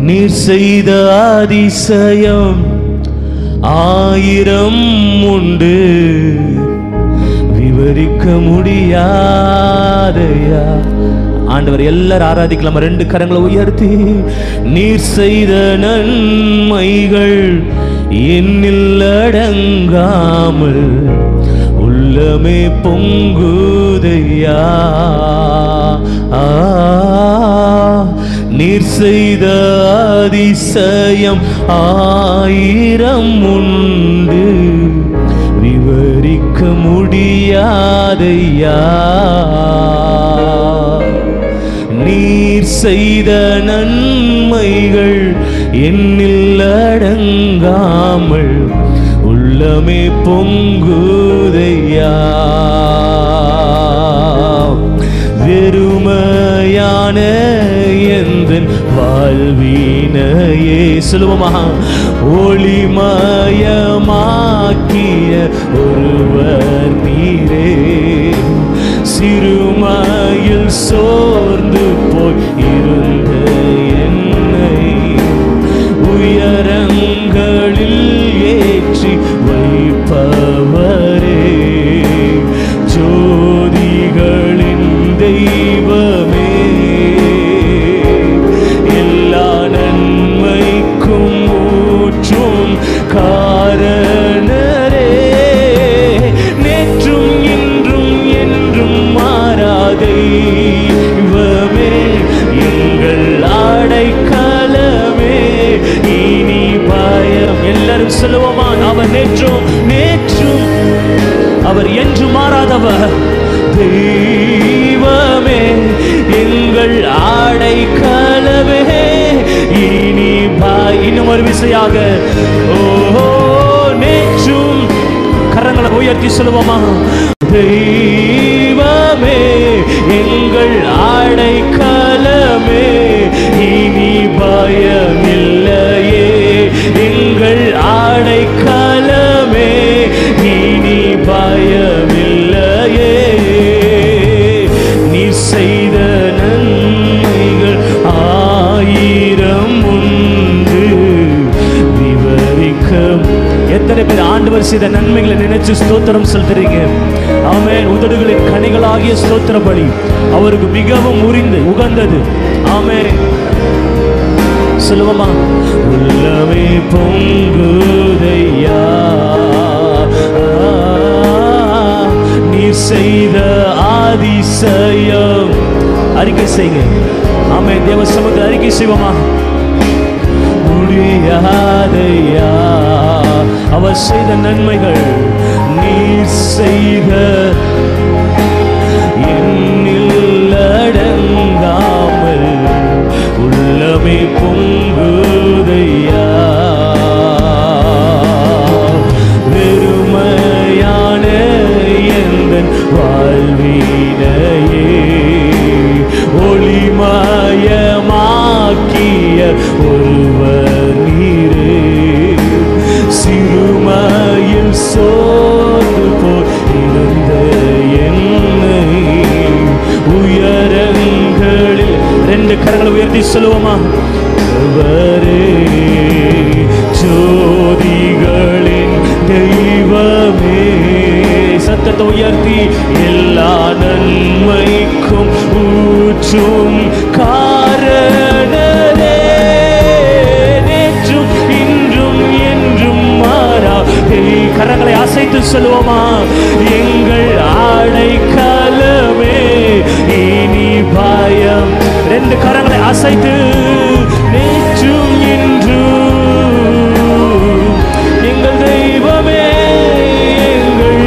நீர் செய்த அதிசயம் ஆயிரம் உண்டு விவரிக்க முடியாதையா ஆண்டவர் எல்லாரும் ஆராதிக்கலாம் ரெண்டு கரங்களை உயர்த்தி நீர் செய்த நன்மைகள் என்னில் அடங்காமல் உள்ளமே பொங்குதையா ஆ, நீர் செய்த அதிசயம் ஆயிரம் உண்டு விவரிக்க முடியாதையா நீர் செய்த நன்மைகள் என்னில் அடங்காமல் உள்ளமே பொங்குதையா வெறுமையான எந்தன் வாழ்வினையே சொல்லுவோமா ஒளிமயமாக்கிய ஒருவர் நீரே சிறுமையில் சோர்ந்து போய் இருந்த என்னை உயரங்களில் ஏற்றி வைப்பவரே ஜோதிகளின் தெய்வமே எல்லா நன்மைக்கும் ஊற்றும் காரணரே நேற்றும் இன்றும் என்றும் மாறாதே இவமே எங்கள் அடைக்கலமே இனி பயம் எல்லாரும் சொல்லுவோமா அவர் நேற்றும் நேற்றும் அவர் என்று மாறாதவர் தெய்வமே எங்கள் ஆடைக்கலமே இனி பாய் இன்னும் ஒரு விசையாக ஓ நேற்றும் கரங்களை உயர்த்தி சொல்லுவோமா தெய்வமே எங்கள் ஆடைக்கலமே இனி பயமில்லையே எங்கள் ஆடைக்கலமே இனி பயமில்லையே நீ செய்த நன்மைகள் ஆயிரம் உண்டு விவரிக்க எத்தனை பேர் ஆண்டவர் செய்த நன்மைகளை நினைச்சு ஸ்தோத்திரம் செலுத்துறீங்க ஆமென் உதடுகளின் கனிகளாகிய ஸ்தோத்திர பலி அவருக்கு மிகவும் உரிந்து உகந்தது ஆமென் சொல்லுவோமா உள்ளமே பொங்குதையா நீ செய்த ஆதிசயம் அறிக்கை செய்யுங்க ஆமே தேவ சமூகத்தை அறிக்கை செய்வோமா முடியாதையா அவர் செய்த நன்மைகள் நீர் செய்த என்னில் அடங்காமல் உள்ளமே பொங்குதையா வெறுமையான எந்தன் வாழ்வினையே ஒளிமயமாக்கிய ஒருவர் நீரே சிறுமையில் சோர்ந்து போய் இருந்த என்னை உயரங்களில் ரெண்டு கரங்களை உயர்த்தி சொல்லுவோமா அவரே ஜோதிகளின் தெய்வமே சத்தத்தை உயர்த்தி எல்லா நன்மைக்கும் ஊற்றும் காரணரே நேற்றும் இன்றும் என்றும் மாறா ஏய், கரங்களை அசைத்து சொல்லுவோமா எங்கள் ஆடைக்காலமே இனி பயம் ரெண்டு கரங்களை அசைத்து நேற்றும் இன்றும் எங்கள் தெய்வமே எங்கள்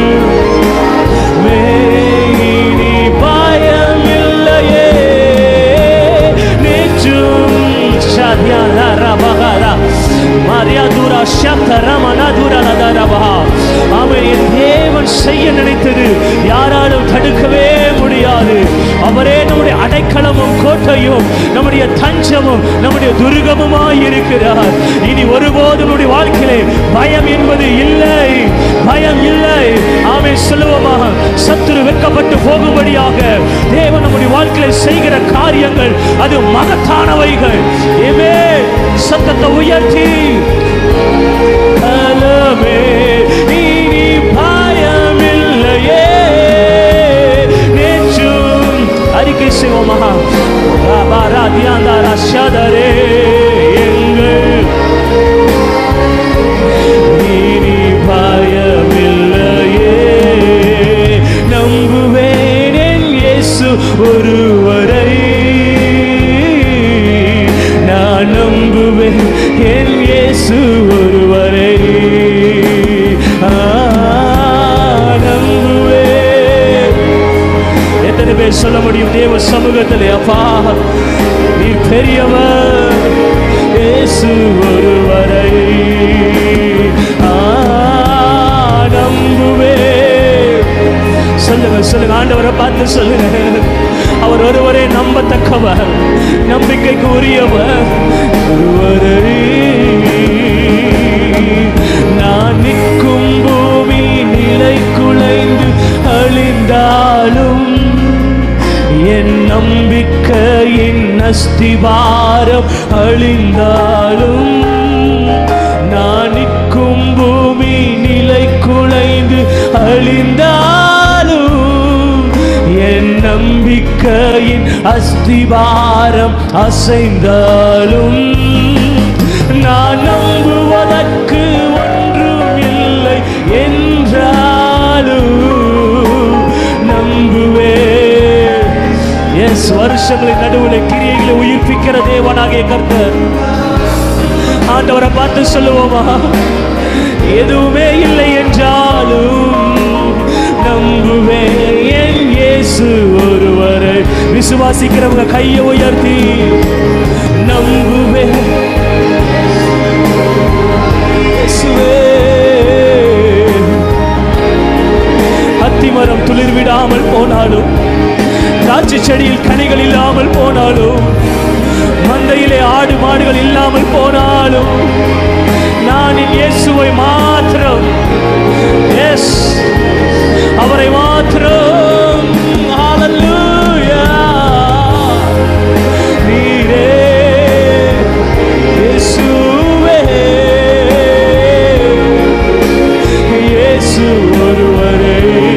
மேனி பயமில்லையே நேற்றும் ஷாத்யாரா ரபஹரா மரியா தூரா ஷப்தரமனா தூரா லதரபஹா அவன் என் தேவன் செய்ய நினைத்தது யாராலும் தடுக்கவே முடியாது அவரே நம்முடைய அடைக்கலமும் கோட்டையும் நம்முடைய தஞ்சமும் நம்முடைய துர்கமுமாய் இருக்கிறார் இனி ஒருபோதும் நம்முடைய வாழ்க்கையிலே பயம் என்பது இல்லை பயம் இல்லை ஆமே சொல்லுவோமாக சத்துரு வெட்கப்பட்டு போகும்படியாக தேவன் நம்முடைய வாழ்க்கையில செய்கிற காரியங்கள் அது மகத்தானவைகள் ஏமே சத்தத்தை உயர்த்தி பலமே இனி பயமில்லையே நேற்றும் அறிக்கை செய்வோமா ராதியாந்தாரே எங்கள் இனி பயமில்லையே நம்புவேன் என் இயேசு ஒருவரை நான் நம்புவேன் என் இயேசு ஒருவரை ஆ, நம்புவேன் எத்தனை பேர் சொல்ல முடியும் தேவ சமூகத்திலே அப்பா நீ பெரியவர் இயேசு ஒருவரை ஆ, நம்புவேன் சொல்லுங்க சொல்லுங்க ஆண்டவரை பார்த்து சொல்லுங்க அவர் ஒருவரே நம்பத்தக்கவர் நம்பிக்கைக்கு உரியவர் ஒருவரை நான் நிற்கும் பூமி நிலை குலைந்து அழிந்தாலும் என் நம்பிக்கையின் அஸ்திவாரம் அழிந்தாலும் நான் நிற்கும் பூமி நிலை குலைந்து அழிந்தாலும் என் நம்பிக்கையின் அஸ்திவாரம் அசைந்தாலும் நான் நம்புவதற்கு ஒன்றும் இல்லை என்றாலும் நம்புவே எஸ் வருஷங்களின் நடுவில் கிரியைகளை உயிர்ப்பிக்கிற தேவனாகிய கர்த்தர் ஆண்டவரை பார்த்து சொல்லுவோமா எதுவுமே இல்லை என்றாலும் நம்புவேன் என் இயேசு ஒருவரை விசுவாசிக்கிறவங்க கையை உயர்த்தி நம்புவேன் இயேசுவே. அத்திமரம் துளிர் விடாமல் போனாலும் திராட்சை செடியில் கனிகள் இல்லாமல் போனாலும் மந்தையிலே ஆடு மாடுகள் இல்லாமல் போனாலும் நான் என் இயேசுவை மாத்திரம் எஸ் அவரை மாத்திரம் ஹalleluya நீரே இயேசுவே இயேசு ஒருவரே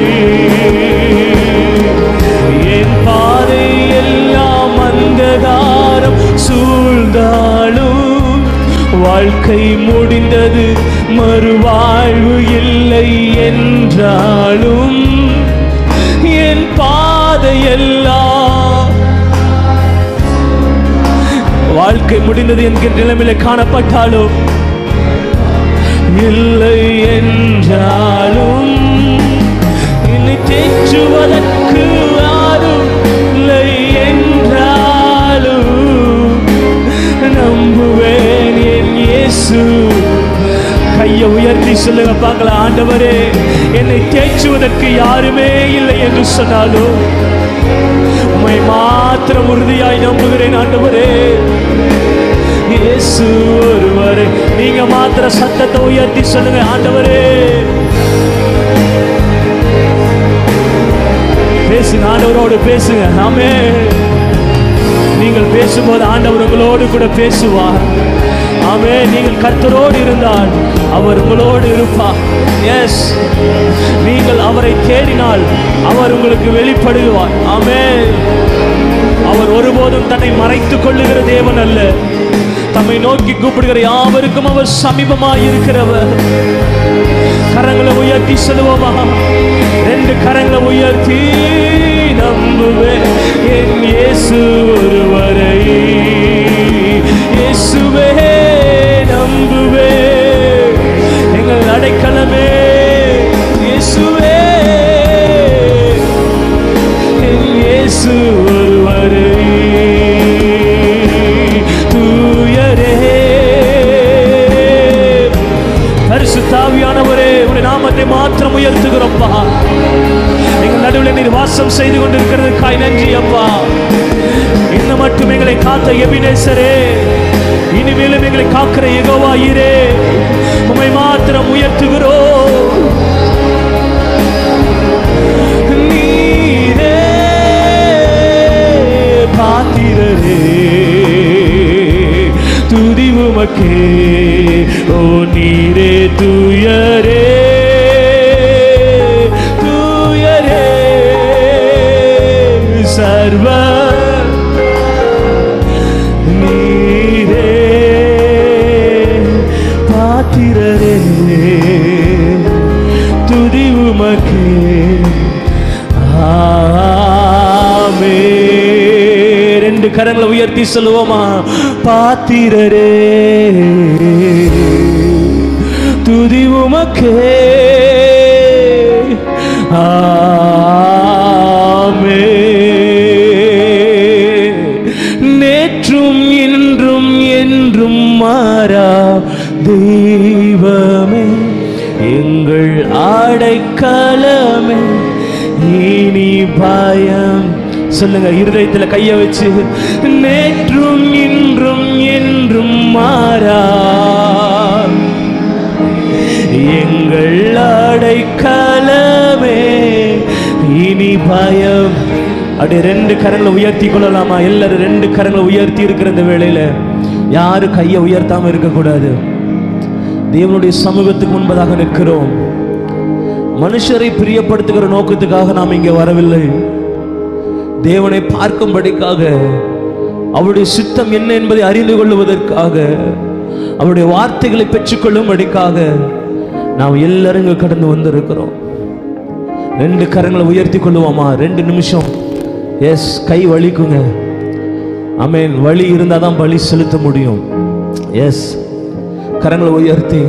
என் பாதை எல்லாம் அந்தகாரம் சூழ்ந்தாலும் வாழ்க்கை முடிந்தது மறுவாழ்வு இல்லை என்றாலும் என் பாதையெல்லாம் வாழ்க்கை முடிந்தது என்கின்ற நிலைமையில காணப்பட்டாலும் இல்லை என்றாலும் என்னை தேற்றுவதற்கு யாரும் இல்லை என்றாலும் நம்புவேன் என் இயேசு கையை உயர்த்தி சொல்லுங்க பார்க்கலாம் ஆண்டவரே என்னை தேற்றுவதற்கு யாருமே இல்லை என்று சொன்னாலும் உம்மை மாத்திரம் உறுதியாய் நம்புகிறேன் ஆண்டவரே இயேசு ஒருவரே நீங்க மாத்திர சத்தத்தை உயர்த்தி சொல்லுங்க ஆண்டவரே பேசுங்க ஆண்டவரோடு பேசுங்க ஆமே நீங்கள் பேசும்போது ஆண்டவர் உங்களோடு கூட பேசுவார் ஆமே நீங்கள் கர்த்தரோடு இருந்தால் அவர் உங்களோடு இருப்பார் எஸ் நீங்கள் அவரை தேடினால் அவர் உங்களுக்கு வெளிப்படுவார் ஆமே அவர் ஒருபோதும் தன்னை மறைத்துக் கொள்ளுகிற தேவன் அல்ல தம்மை நோக்கி கூப்பிடுகிற யாவருக்கும் அவர் சமீபமாய் இருக்கிறவர் கரங்களை உயர்த்தி சொல்லுவோமா ரெண்டு கரங்களை உயர்த்தி நம்புவேன் என் இயேசு ஒருவரை இயேசுவே நம்புவே எங்கள் அடைக்கலமே இயேசுவே என் இயேசு ஒருவரை தூயரே பரிசுத்தாவியானவரே உடைய நாமத்தை மாத்திரம் உயர்த்துகிறோம்ப்பா எங்கள் நடுவில் நீர் வாசம் செய்து கொண்டிருக்கிறதுக்காய் நன்றி அப்பா இன்னும் மட்டும் எங்களை காத்த எபினேசரே இனிமேலும் எங்களை காக்கிற எகோவாயிரே உமை மாத்திரம் உயர்த்துகிறோம் நீரே பாத்திரரே துதிவு உமக்கே ஓ நீரே தூயரே தூயரே சர்வ நீரே பாத்திரரே துதி உமக்கே ஆமே ரெண்டு கரங்களை உயர்த்தி சொல்லுவோமா பாத்திரரே துதி உமக்கே ஆமே நேற்றும் இன்றும் என்றும் மாறா தெய்வமே எங்கள் ஆடைக்கலமே இனி பயம் சொல்லுங்க இருதயத்துல கைய வச்சு நேற்றும் இன்றும் என்றும் மாறா எங்கள் அடைக்கலமே இனி பயம் அப்படி ரெண்டு கரங்களை உயர்த்தி கொள்ளலாமா எல்லாரும் ரெண்டு கரங்களை உயர்த்தி இருக்கிற இந்த வேளையில யாரு கையை உயர்த்தாம இருக்கக்கூடாது தேவனுடைய சமூகத்துக்கு முன்பதாக நிற்கிறோம் மனுஷரை பிரியப்படுத்துகிற நோக்கத்துக்காக நாம் இங்கே வரவில்லை தேவனை பார்க்கும்படிக்காக அவருடைய சித்தம் என்ன என்பதை அறிந்து கொள்வதற்காக அவருடைய வார்த்தைகளை பெற்றுக்கொள்ளும்படிக்காக நாம் எல்லாரும் இங்க கடந்து வந்திருக்கிறோம் ரெண்டு கரங்களை உயர்த்தி கொள்ளுவோமா ரெண்டு நிமிஷம் எஸ் கை வலிக்குங்க ஆமென் வலி இருந்தால் தான் பலி செலுத்த முடியும் எஸ் கரங்களை உயர்த்தி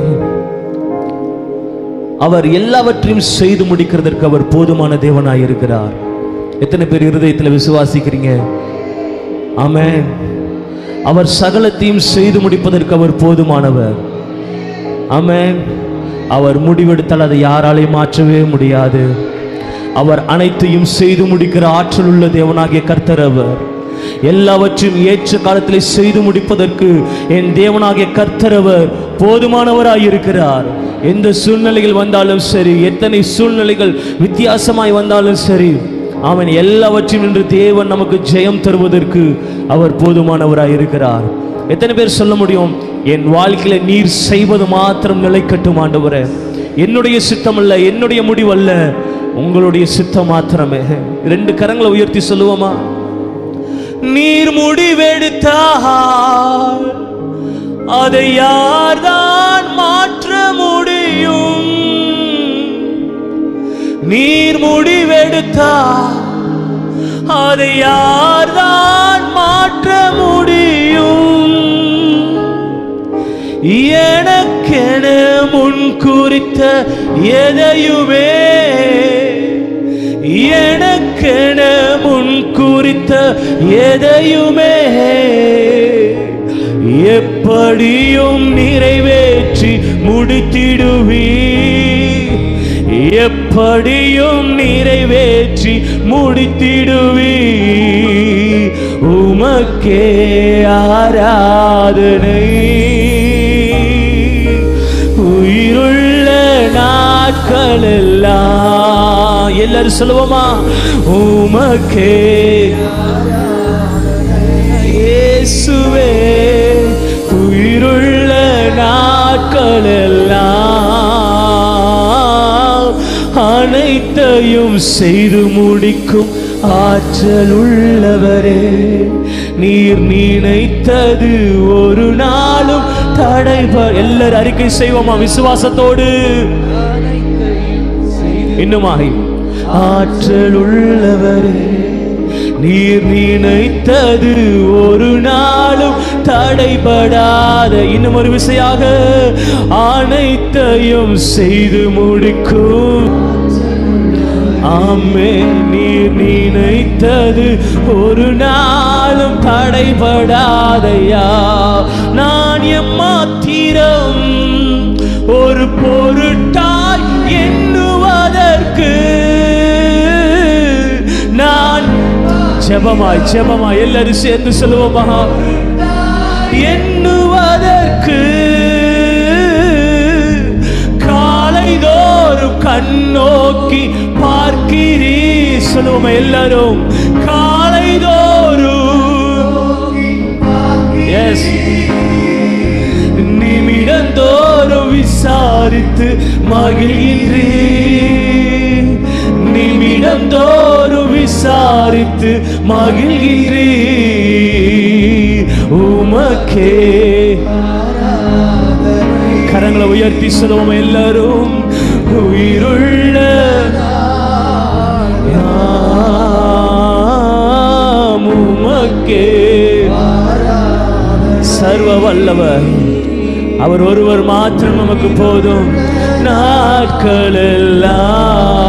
அவர் எல்லாவற்றையும் செய்து முடிக்கிறதற்கு அவர் போதுமான தேவனாய் இருக்கிறார் எத்தனை பேர் இருதயத்தில் விசுவாசிக்கிறீங்க ஆமென் அவர் சகலத்தையும் செய்து முடிப்பதற்கு அவர் போதுமானவர் ஆமென் அவர் முடிவெடுத்தால் அதை யாராலையும் மாற்றவே முடியாது அவர் அனைத்தையும் செய்து முடிக்கிற ஆற்றல் உள்ள தேவனாகிய கர்த்தர் அவர் எல்லாவற்றையும் ஏற்ற காலத்திலே செய்து முடிப்பதற்கு என் தேவனாகிய கர்த்தர் அவர் போதுமானவராயிருக்கிறார் எந்த சூழ்நிலைகள் வந்தாலும் சரி எத்தனை சூழ்நிலைகள் வித்தியாசமாய் வந்தாலும் சரி அவன் எல்லாவற்றையும் நின்று தேவன் நமக்கு ஜெயம் தருவதற்கு அவர் போதுமானவராயிருக்கிறார் எத்தனை பேர் சொல்ல முடியும் என் வாழ்க்கையில நீர் செய்வது மாத்திரம் நிலைக்கட்டும் ஆண்டவரே என்னுடைய சித்தம் அல்ல என்னுடைய முடிவல்ல உங்களுடைய சித்தம் மாத்திரமே ரெண்டு கரங்களை உயர்த்தி சொல்லுவோமா நீர் முடிவெடுத்தால் அதை யார்தான் மாற்ற முடியும் நீர் முடிவெடுத்தால் அதை யார்தான் மாற்ற முடியும் எனக்கென முன் குறித்த எதையுமே எனக்கென முன் குறித்த எதையுமே எப்படியும் நிறைவேற்றி முடித்திடுவீ எப்படியும் நிறைவேற்றி முடித்திடுவீ உமக்கே ஆராதனை உயிருள்ள நாட்கள் எல்லாம் எல்லாரும் சொல்லுவோமா உமக்கே இயேசுவே உயிருள்ள நாட்கள் எல்லாம் அனைத்தையும் செய்து முடிக்கும் ஆற்றல் உள்ளவரே நீர் நினைத்தது ஒரு நாளும் தடைப எல்லாரும் அறிக்கை செய்வோமா விசுவாசத்தோடு இன்னுமாய் ஆற்றல் உள்ளவரே நீர் நினைத்தது ஒரு நாளும் தடைபடாத இன்னும் ஒரு விசையாக அனைத்தையும் செய்து முடிக்கும் ஆமே நீர் நினைத்தது ஒரு நாளும் தடைபடாதையா நான் எம்மாத்திரம் ஒரு பொருட்டாய் எண்ணுவதற்கு நான் ஜெபமாய் ஜெபமாய் எல்லாரும் சேர்ந்து சொல்லுவோமா எண்ணுவதற்கு காலைதோறும் கண்ணோக்கி பார்க்கிறீ சொல்லுவோமா எல்லாரும் காலைதோறும் எஸ் விசாரித்து மகிழ்கின்றேன் நிமிடந்தோறும் விசாரித்து மகிழ்கிறேன் உமக்கே கரங்களை உயர்த்தி சொல்லுவோம் எல்லாரும் உயிருள்ள யாம் உமக்கே சர்வ வல்லவர் அவர் ஒருவர் மாத்திரம் நமக்கு போதும் நாட்கள் எல்லாம்